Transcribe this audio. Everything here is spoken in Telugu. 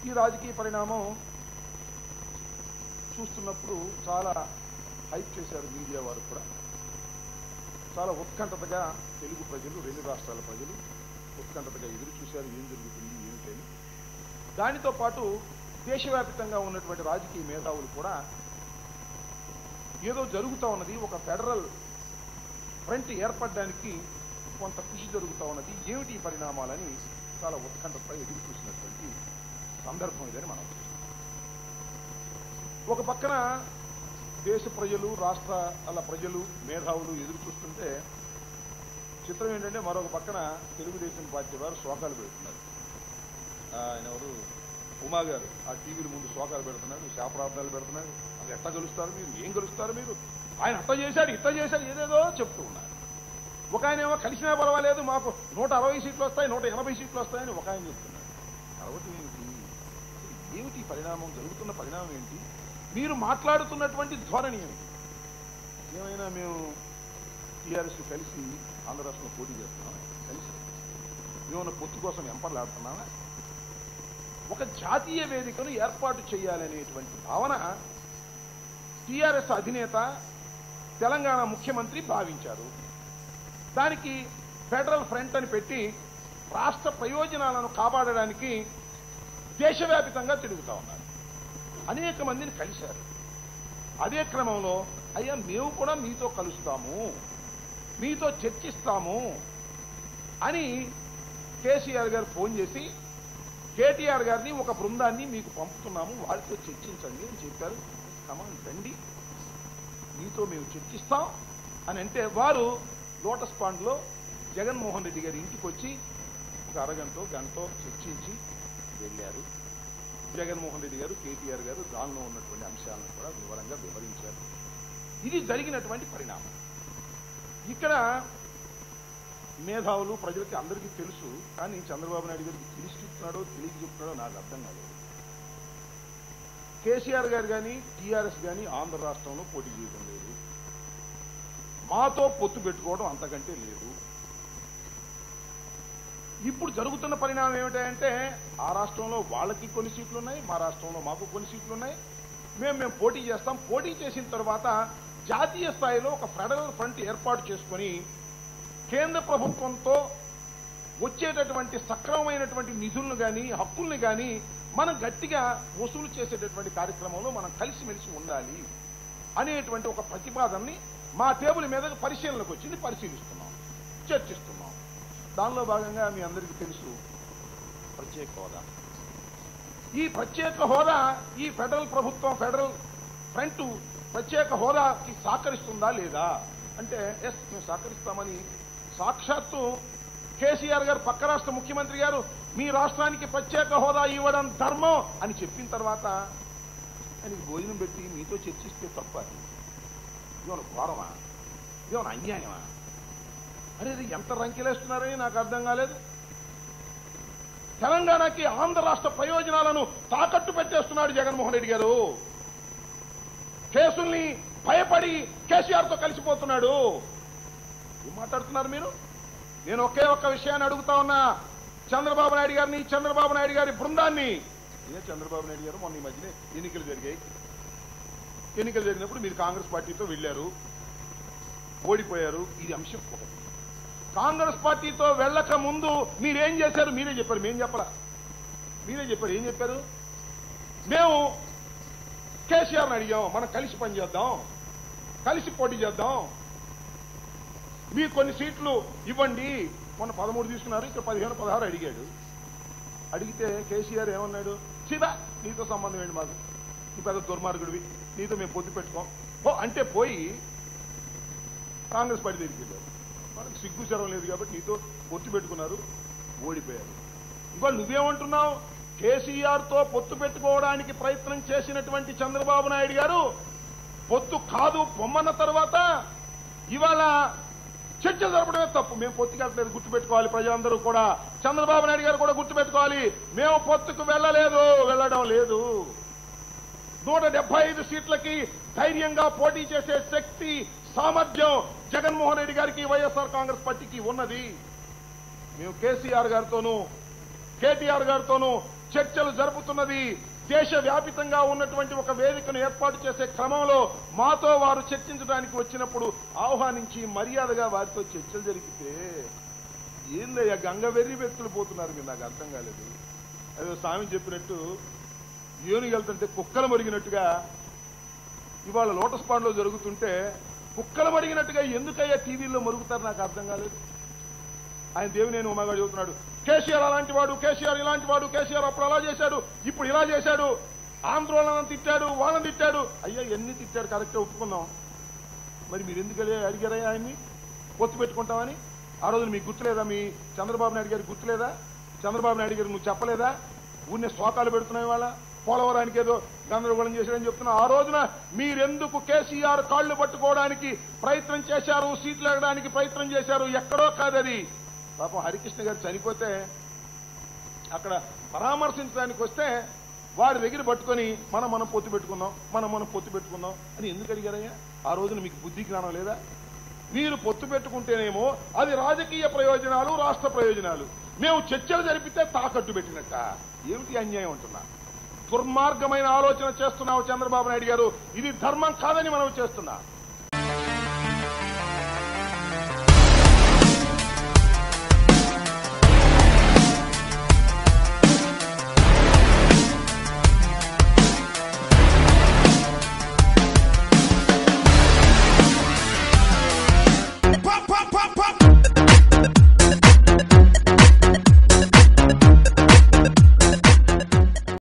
ఈ రాజకీయ పరిణామం చూస్తున్నప్పుడు చాలా హైప్ చేశారు మీడియా వారు కూడా చాలా ఉత్కంఠతగా తెలుగు ప్రజలు రెండు రాష్ట్రాల ప్రజలు ఉత్కంఠతగా ఎదురు చూశారు ఏం జరుగుతుంది ఏమిటని దానితో పాటు దేశవ్యాప్తంగా ఉన్నటువంటి రాజకీయ మేధావులు కూడా ఏదో జరుగుతూ ఉన్నది ఒక ఫెడరల్ ఫ్రంట్ ఏర్పడడానికి కొంత కృషి జరుగుతూ ఉన్నది ఏమిటి ఈ పరిణామాలని చాలా ఉత్కంఠపై ఎదురు చూసినటువంటి సందర్భం ఇదని మనం చూస్తున్నాం ఒక పక్కన దేశ ప్రజలు రాష్ట్రాల ప్రజలు మేధావులు ఎదురు చూస్తుంటే చిత్రం ఏంటంటే మరొక పక్కన తెలుగుదేశం పార్టీ వారు శోకాలు పెడుతున్నారు ఆయన ఎవరు ఉమా గారు ఆ టీవీల ముందు శోకాలు పెడుతున్నారు శాపరార్థాలు పెడుతున్నారు అది ఎట్లా గెలుస్తారు మీరు ఏం గెలుస్తారు మీరు ఆయన అట్ట చేశాడు ఇట్ట చేశాడు ఏదేదో చెప్తూ ఉన్నారు ఒక ఆయన ఏమో కలిసినా పర్వాలేదు మాకు నూట అరవై సీట్లు వస్తాయి నూట ఎనభై సీట్లు వస్తాయని ఒక ఆయన చెప్తున్నాడు కాబట్టి ఏమిటి ఏమిటి ఈ పరిణామం జరుగుతున్న పరిణామం ఏంటి మీరు మాట్లాడుతున్నటువంటి ధోరణి ఏమిటి ఏమైనా మేము టీఆర్ఎస్ కలిసి ఆంధ్ర రాష్ట్రంలో పోటీ చేస్తున్నాం కలిసి మేమన్న పొత్తు కోసం ఎంపర్లాడుతున్నామా ఒక జాతీయ వేదికను ఏర్పాటు చేయాలనేటువంటి భావన టీఆర్ఎస్ అధినేత తెలంగాణ ముఖ్యమంత్రి భావించారు దానికి ఫెడరల్ ఫ్రంట్ అని పెట్టి రాష్ట్ర ప్రయోజనాలను కాపాడడానికి దేశవ్యాపితంగా తిరుగుతా ఉన్నారు అనేక మందిని కలిశారు అదే క్రమంలో అయ్యా మేము కూడా మీతో కలుస్తాము మీతో చర్చిస్తాము అని కేసీఆర్ గారు ఫోన్ చేసి కేటీఆర్ గారిని ఒక బృందాన్ని మీకు పంపుతున్నాము వాళ్ళతో చర్చించండి అని చెప్పారు కమాన్ రండి మీతో మేము చర్చిస్తాం అని అంటే వారు లోటస్ పాండ్లో జగన్మోహన్ రెడ్డి గారి ఇంటికి వచ్చి ఒక అరగంట గంటో చర్చించి వెళ్ళారు జగన్మోహన్ రెడ్డి గారు కేటీఆర్ గారు దానిలో ఉన్నటువంటి అంశాలను కూడా వివరంగా వివరించారు ఇది జరిగినటువంటి పరిణామం ఇక్కడ మేధావులు ప్రజలకి అందరికీ తెలుసు కానీ చంద్రబాబు నాయుడు గారికి తెలిసి చెప్తున్నాడో తెలియక చెప్తున్నాడో నాకు అర్థం కాలేదు కేసీఆర్ గారు కానీ టీఆర్ఎస్ కానీ ఆంధ్ర రాష్ట్రంలో పోటీ చేయడం లేదు మాతో పొత్తు పెట్టుకోవడం అంతకంటే లేదు ఇప్పుడు జరుగుతున్న పరిణామం ఏమిటంటే ఆ రాష్ట్రంలో వాళ్ళకి కొన్ని సీట్లు ఉన్నాయి మా రాష్ట్రంలో మాకు కొన్ని సీట్లు ఉన్నాయి మేము మేము పోటీ చేస్తాం పోటీ చేసిన తర్వాత జాతీయ స్థాయిలో ఒక ఫెడరల్ ఫ్రంట్ ఏర్పాటు చేసుకొని కేంద్ర ప్రభుత్వంతో వచ్చేటటువంటి సక్రమమైనటువంటి నిధులను కానీ హక్కుల్ని కానీ మనం గట్టిగా వసూలు చేసేటటువంటి కార్యక్రమంలో మనం కలిసిమెలిసి ఉండాలి అనేటువంటి ఒక ప్రతిపాదనని మా టేబుల్ మీద పరిశీలనకు వచ్చింది పరిశీలిస్తున్నాం చర్చిస్తున్నాం దానిలో భాగంగా మీ అందరికీ తెలుసు ప్రత్యేక హోదా ఈ ప్రత్యేక హోదా ఈ ఫెడరల్ ప్రభుత్వం ఫెడరల్ ఫ్రంట్ ప్రత్యేక హోదాకి సహకరిస్తుందా లేదా అంటే ఎస్ మేము సహకరిస్తామని సాక్షాత్తు కేసీఆర్ గారు పక్క రాష్ట్ర ముఖ్యమంత్రి గారు మీ రాష్ట్రానికి ప్రత్యేక హోదా ఇవ్వడం ధర్మం అని చెప్పిన తర్వాత ఆయనకి భోజనం పెట్టి మీతో చర్చిస్తే తప్ప అది ఇదేమన్నా ఘోరమా ఇదేమన్నా అన్యాయమా అరే ఇది ఎంత రంకెలేస్తున్నారని నాకు అర్థం కాలేదు తెలంగాణకి ఆంధ్ర రాష్ట్ర ప్రయోజనాలను తాకట్టు పెట్టేస్తున్నాడు జగన్మోహన్ రెడ్డి గారు కేసుల్ని భయపడి కేసీఆర్ తో కలిసిపోతున్నాడు ఏం మాట్లాడుతున్నారు మీరు నేను ఒకే ఒక్క విషయాన్ని అడుగుతా ఉన్నా చంద్రబాబు నాయుడు గారిని చంద్రబాబు నాయుడు గారి బృందాన్ని ఇదే చంద్రబాబు నాయుడు గారు మొన్న ఈ మధ్యనే ఎన్నికలు జరిగాయి ఎన్నికలు జరిగినప్పుడు మీరు కాంగ్రెస్ పార్టీతో వెళ్ళారు ఓడిపోయారు ఇది అంశం ఒకటి కాంగ్రెస్ పార్టీతో వెళ్ళక ముందు మీరేం చేశారు మీరే చెప్పారు మేం చెప్పరా మీరే చెప్పారు ఏం చెప్పారు మేము కేసీఆర్ని అడిగాం మనం కలిసి పనిచేద్దాం కలిసి పోటీ చేద్దాం మీరు కొన్ని సీట్లు ఇవ్వండి మొన్న పదమూడు తీసుకున్నారు ఇక్కడ పదిహేను పదహారు అడిగాడు అడిగితే కేసీఆర్ ఏమన్నాడు సీదా నీతో సంబంధం ఏంటి మాకు నువ్వు పెద్ద దుర్మార్గుడివి నీతో మేము పొద్దు పెట్టుకోం ఓ అంటే పోయి కాంగ్రెస్ పార్టీ దగ్గరికి వెళ్ళారు మనకు సిగ్గు శరం లేదు కాబట్టి నీతో పొత్తు పెట్టుకున్నారు ఓడిపోయారు ఇవాళ నువ్వేమంటున్నావు కేసీఆర్ తో పొత్తు పెట్టుకోవడానికి ప్రయత్నం చేసినటువంటి చంద్రబాబు నాయుడు గారు పొత్తు కాదు పొమ్మన్న తర్వాత ఇవాళ చర్చ జరపడమే తప్పు మేము పొత్తుకెళ్ళలేదు గుర్తుపెట్టుకోవాలి ప్రజలందరూ కూడా చంద్రబాబు నాయుడు గారు కూడా గుర్తుపెట్టుకోవాలి మేము పొత్తుకు వెళ్ళలేదు వెళ్ళడం లేదు నూట డెబ్బై ఐదు సీట్లకి ధైర్యంగా పోటీ చేసే శక్తి సామర్థ్యం జగన్మోహన్ రెడ్డి గారికి వైఎస్ఆర్ కాంగ్రెస్ పార్టీకి ఉన్నది మేము కేసీఆర్ గారితోనూ కేటీఆర్ గారితోనూ చర్చలు జరుపుతున్నది దేశవ్యాపితంగా ఉన్నటువంటి ఒక వేదికను ఏర్పాటు చేసే క్రమంలో మాతో వారు చర్చించడానికి వచ్చినప్పుడు ఆహ్వానించి మర్యాదగా వారితో చర్చలు జరిగితే ఏందయ్యా గంగ వెర్రి వ్యక్తులు పోతున్నారు మీరు నాకు అర్థం కాలేదు అదే స్వామి చెప్పినట్టు ఏనుగు వెళ్తుంటే కుక్కలు మరిగినట్టుగా ఇవాళ లోటస్ పాండ్ లో జరుగుతుంటే కుక్కలు మరిగినట్టుగా ఎందుకయ్యా టీవీల్లో మరుగుతారు నాకు అర్థం కాలేదు ఆయన దేవినేని ఉమాగా చెబుతున్నాడు కేసీఆర్ అలాంటి వాడు కేసీఆర్ ఇలాంటి వాడు కేసీఆర్ అప్పుడు అలా చేశాడు ఇప్పుడు ఇలా చేశాడు ఆంధ్రోళన తిట్టాడు వాళ్ళని తిట్టాడు అయ్యా ఎన్ని తిట్టాడు కరెక్టే ఒప్పుకుందాం మరి మీరు ఎందుకు అడిగా- అడిగారయ్యా ఆయన్ని పొత్తు పెట్టుకుంటామని ఆ రోజు మీకు గుర్తులేదా మీ చంద్రబాబు నాయుడు గారికి గుర్తులేదా చంద్రబాబు నాయుడు గారు నువ్వు చెప్పలేదా ఊరినే శోకాలు పెడుతున్నాయి వాళ్ళ పోలవరానికి ఏదో గందరగోళం చేశారని చెప్తున్నా ఆ రోజున మీరెందుకు కేసీఆర్ కాళ్లు పట్టుకోవడానికి ప్రయత్నం చేశారు సీట్లు ఎగడానికి ప్రయత్నం చేశారు ఎక్కడో కాదది పాపం హరికృష్ణ గారు చనిపోతే అక్కడ పరామర్శించడానికి వస్తే వారి దగ్గర పట్టుకొని మనం మనం పొత్తు పెట్టుకుందాం మనం మనం పొత్తు పెట్టుకుందాం అని ఎందుకు అడిగారయ్యా ఆ రోజున మీకు బుద్ధి జ్ఞానం లేదా మీరు పొత్తు పెట్టుకుంటేనేమో అది రాజకీయ ప్రయోజనాలు రాష్ట్ర ప్రయోజనాలు మేము చర్చలు జరిపితే తాకట్టు పెట్టినట్ట ఏమిటి అన్యాయం అంటున్నా దుర్మార్గమైన ఆలోచన చేస్తున్నావు చంద్రబాబు నాయుడు గారు ఇది ధర్మం కాదని మనం చేస్తున్నా